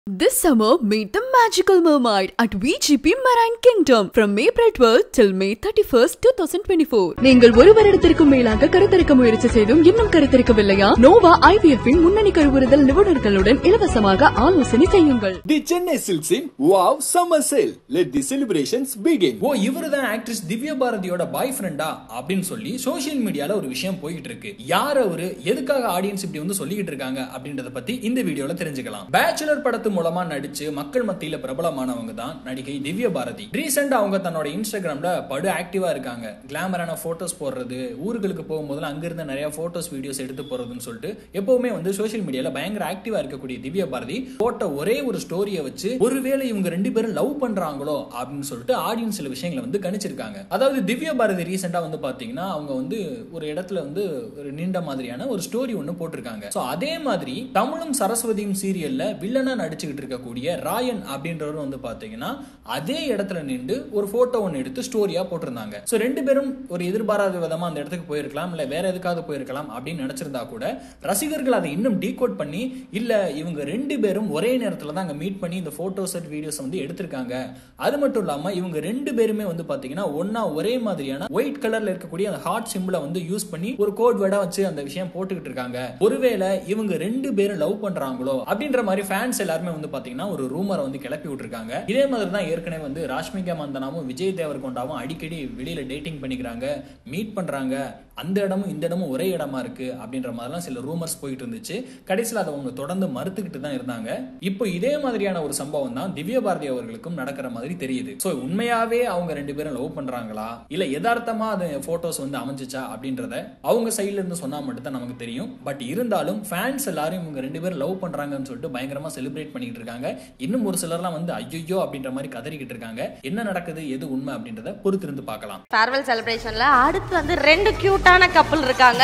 This summer, meet the magical mermaid at VGP Marine Kingdom from April 12th till May 31st, 2024. நீங்கள் ஒரு வருடத்திற்கும் மேலாக கருத்தரிக்க முயற்சி செய்தும் இன்னும் கருத்தரிக்கவில்லையா நோவா IVF இன் முன்னணி கருவுறுதல் நிபுணர்களுடன் இலவசமாக ஆலோசனை செய்யுங்கள் The Chennai Silks in Wow Summer Sale. Let the celebrations begin. ஓ இவரு தான் ஆக்ட்ரஸ் திவ்யா பாரதியோட பாய் ஃப்ரெண்டா அப்படின்னு சொல்லி சோஷியல் மீடியால ஒரு விஷயம் போயிட்டு இருக்கு யார் அவரு எதுக்காக ஆடியன்ஸ் இப்படி வந்து சொல்லிக்கிட்டு இருக்காங்க அப்படின்றத பத்தி இந்த வீடியோல தெரிஞ்சுக்கலாம் பேச்சுலர் படத்து மூலமா நடிச்சு மக்கள் மத்தியில பிரபலமானவங்க தான் நடிகை திவ்யா பாரதி ரீசெண்டா அவங்க தன்னோட இன்ஸ்டாகிராம்ல படு ஆக்டிவா இருக்காங்க கிளாமரான போட்டோஸ் போடுறது ஊர்களுக்கு போகும்போதெல்லாம் அங்கிருந்து நிறைய போட்டோஸ் வீடியோஸ் எடுத்து போறதுன்னு சொல்லிட்டு எப்பவுமே வந்து சோஷியல் மீடியால பயங்கர ஆக்டிவா இருக்கக்கூடிய திவ்யா பாரதி போட்ட ஒரே ஒரு ஸ்டோரியை வச்சு ஒருவேளை இவங்க ரெண்டு பேரும் லவ் பண்றாங்களோ அப்படின்னு சொல்லிட்டு ஆடியன்ஸ் சில விஷயங்களை வந்து கணிச்சிருக்காங்க அதாவது திவ்யா பாரதி ரீசெண்டா வந்து பாத்தீங்கன்னா அவங்க வந்து ஒரு இடத்துல வந்து ஒரு நீண்ட மாதிரியான ஒரு ஸ்டோரி ஒன்னு போட்டிருக்காங்க சோ அதே மாதிரி தமிழும் சரஸ்வதியும் சீரியல்ல வில்லனா நடிச்சுக்கிட்டு இருக்கக்கூடிய ராயன் அப்படின்றவர் வந்து பாத்தீங்கன்னா அதே இடத்துல நின்று ஒரு போட்டோ ஒன்னு எடுத்து ஸ்டோரியா போட்டிருந்தாங்க சோ ரெண்டு பேரும் ஒரு எதிர்பாராத விதமா அந்த இடத்துக்கு போயிருக்கலாம் இல்ல வேற எதுக்காவது போயிருக்கலாம் அப்படின்னு நினைச்சிருந்தா கூட ரசிகர்கள் அதை இன்னும் டீகோட் பண்ணி இல்ல இவங்க ரெண்டு பேரும் ஒரே நேரத்துல தான் அங்க மீட் பண்ணி இந்த போட்டோஸ் வீடியோஸ் வந்து எடுத்திருக்காங்க அது மட்டும் இல்லாம இவங்க ரெண்டு பேருமே வந்து பாத்தீங்கன்னா ஒன்னா ஒரே மாதிரியான ஒயிட் கலர்ல இருக்கக்கூடிய அந்த ஹார்ட் சிம்பிளை வந்து யூஸ் பண்ணி ஒரு கோட் வேர்டா வச்சு அந்த விஷயம் போட்டுக்கிட்டு இருக்காங்க ஒருவேளை இவங்க ரெண்டு பேரும் லவ் பண்றாங்களோ அப்படின்ற மாதிரி ஃபேன்ஸ் எல்லாருமே வந்து பாத்தீங்கன்னா ஒரு ரூமரை வந்து கிளப்பி விட்டுருக்காங்க இதே மாதிரி தான் ஏற்கனவே வந்து ராஷ்மிகா மந்தனாவும் விஜய் தேவர்கொண்டாவும் அடிக்கடி வெளியில டேட்டிங் பண்ணிக்கிறாங்க மீட் பண்றாங்க அந்த இடமும் இந்த இடமும் ஒரே இடமா இருக்கு அப்படின்ற மாதிரிலாம் சில ரூமர்ஸ் போயிட்டு இருந்துச்சு கடைசியில் அதை அவங்க தொடர்ந்து மறுத்துக்கிட்டு தான் இருந்தாங்க இப்போ இதே மாதிரியான ஒரு சம்பவம் தான் திவ்ய பாரதி அவர்களுக்கும் நடக்கிற மாதிரி தெரியுது ஸோ உண்மையாவே அவங்க ரெண்டு பேரும் லவ் பண்றாங்களா இல்ல யதார்த்தமா அது போட்டோஸ் வந்து அமைஞ்சிச்சா அப்படின்றத அவங்க சைட்ல இருந்து சொன்னா மட்டும் தான் நமக்கு தெரியும் பட் இருந்தாலும் ஃபேன்ஸ் எல்லாரும் இவங்க ரெண்டு பேரும் லவ் பண்றாங்கன்னு சொல்லிட்டு பயங்கரமா செலிப்ரேட் பண்ணிட்டு இருக்காங்க இன்னும் ஒரு சிலர்லாம் வந்து ஐயோ அப்படின்ற மாதிரி கதறிக்கிட்டு இருக்காங்க என்ன நடக்குது எது உண்மை அப்படின்றத பொறுத்திருந்து பார்க்கலாம் ஃபேர்வெல் செலிப்ரேஷன்ல அடுத்து வந்து ரெண்டு கியூட்டான கப்பல் இருக்காங்க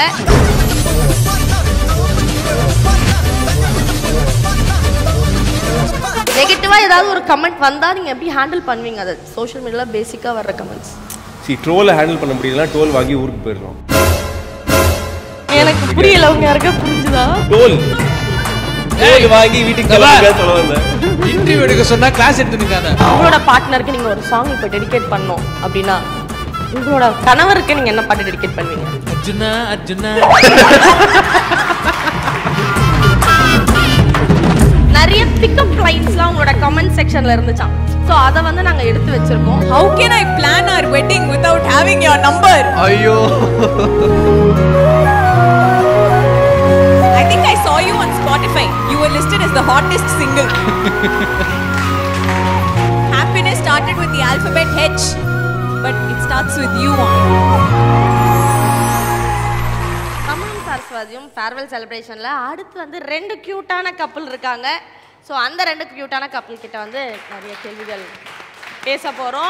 நெகட்டிவா ஏதாவது ஒரு கமெண்ட் வந்தா நீங்க எப்படி ஹேண்டில் பண்ணுவீங்க அதை சோஷியல் மீடியால பேசிக்கா வர்ற கமெண்ட்ஸ் சி ட்ரோலை ஹேண்டில் பண்ண முடியலனா டோல் வாங்கி ஊருக்கு போயிடுறோம் எனக்கு புரியல உங்க யாருக்கா புரிஞ்சுதா டோல் டோல் வாங்கி வீட்டுக்கு கிளம்புங்க சொல்ல வந்தேன் இன்டர்வியூ எடுக்க சொன்னா கிளாஸ் எடுத்துருக்காங்க உங்களோட பார்ட்னருக்கு நீங்க ஒரு சாங் இப்போ டெடிகேட் பண்ணோம் அப்படின்னா உங்களோட கணவருக்கு நீங்க என்ன பாட்டு டெடிகேட் பண்ணுவீங்க அர்ஜுனா அர்ஜுனா நிறைய பிக்கப் லைன்ஸ்லாம் உங்களோட கமெண்ட் செக்ஷன்ல இருந்துச்சாம் ஸோ அதை வந்து நாங்க எடுத்து வச்சிருக்கோம் How can I plan our wedding without having your number? ஐயோ I think I saw you on Spotify. You were listed as the hottest single. Happiness started with the alphabet H, but it starts with you on. தமிழும் சரஸ்வதியும் farewell செலிப்ரேஷனில் அடுத்து வந்து ரெண்டு க்யூட்டான கப்பல் இருக்காங்க so அந்த ரெண்டு க்யூட்டான கப்பல் கிட்ட வந்து நிறைய கேள்விகள் பேச போகிறோம்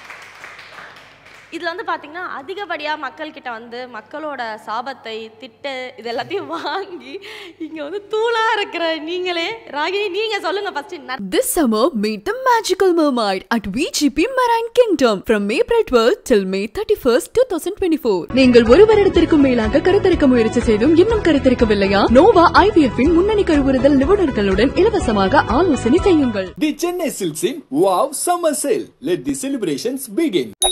இதில் வந்து பார்த்தீங்கன்னா அதிகப்படியாக மக்கள்கிட்ட வந்து மக்களோட சாபத்தை திட்டு இது எல்லாத்தையும் வாங்கி இங்கே வந்து தூளாக இருக்கிற நீங்களே ராகினி நீங்கள் சொல்லுங்கள் first This summer, meet the magical mermaid at VGP Marine Kingdom from April 12th till May 31st, 2024. நீங்கள் ஒரு வருடத்திற்கும் மேலாக கருத்தரிக்க முயற்சி செய்தும் இன்னும் கருத்தரிக்கவில்லையா நோவா IVF இன் முன்னணி கருவுறுதல் நிபுணர்களுடன் இலவசமாக ஆலோசனை செய்யுங்கள் The Chennai Silks in Wow Summer Sale. Let the celebrations begin.